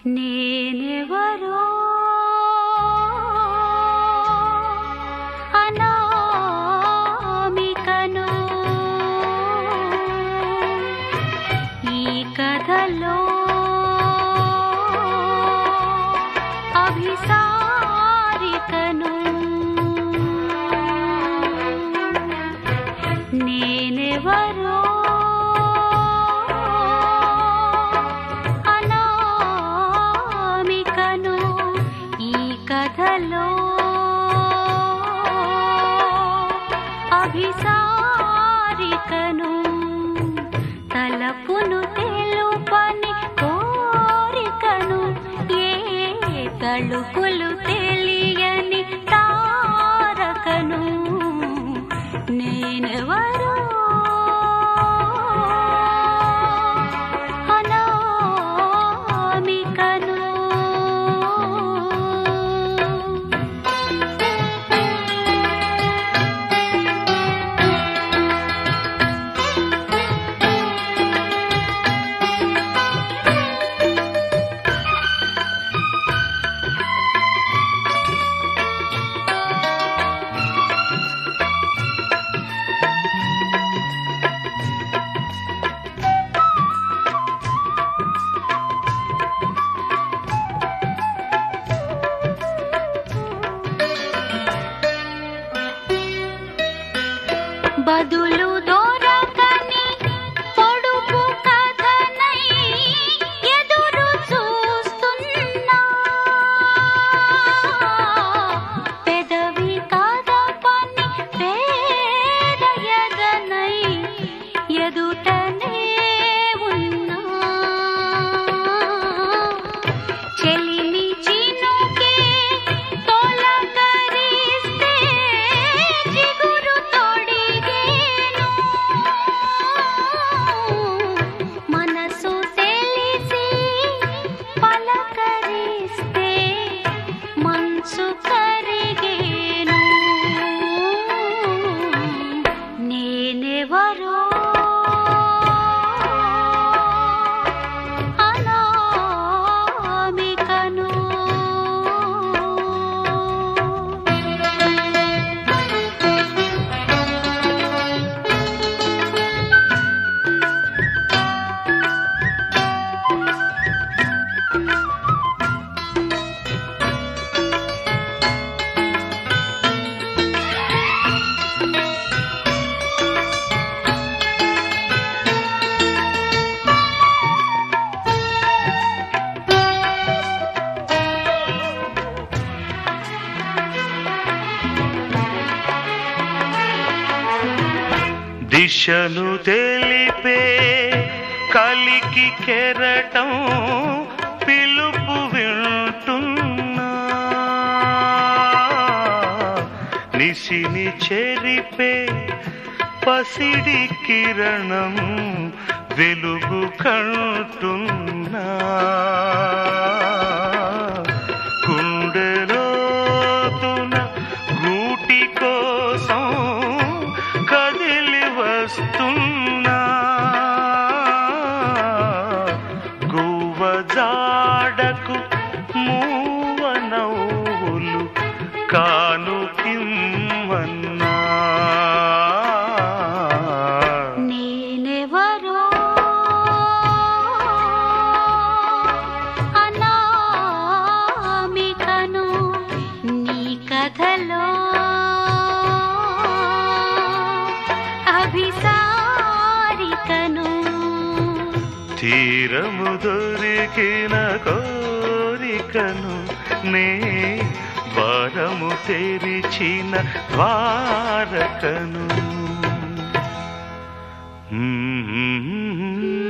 నేనెవరో అనామికను ఈ కథలో అభిసారికను నేనెవరో అనామికను ఈ కథలో అభిసారికను తలపును తెలుపని కోరికను ఏ తలుపులు తెలియని తారకను నేనెవరో అనామికను బదులు దొరకని పొడుపు కథనై ఎదురు చూస్తున్నా పెదవి కదపని పేద ఎదనై ఎదుటనే ఉన్నా చెలిమి చినుకే తొలకరిస్తే చిగురు తొడిగేను మనసు తెలిసి పలకరిస్తే మనసు కరిగేను నేనెవరో అనామికను దిశను తెలిపే కలికి కెరటం పిలుపు వింటున్నా నిసిని చెరిపే పసిడి కిరణం వెలుగు కంటున్నా గుండెలోతున గూటి కోసం కదిలి వస్తున్నా గువ్వ జాడకు మూవ నవ్వులు కానుకిమ్మన్నా నేనెవరో అనామికను నీ కథలో అభిసారికను తీరము దొరికిన కోరికను నే ద్వారము తెరిచిన ద్వారకను మ్మ్.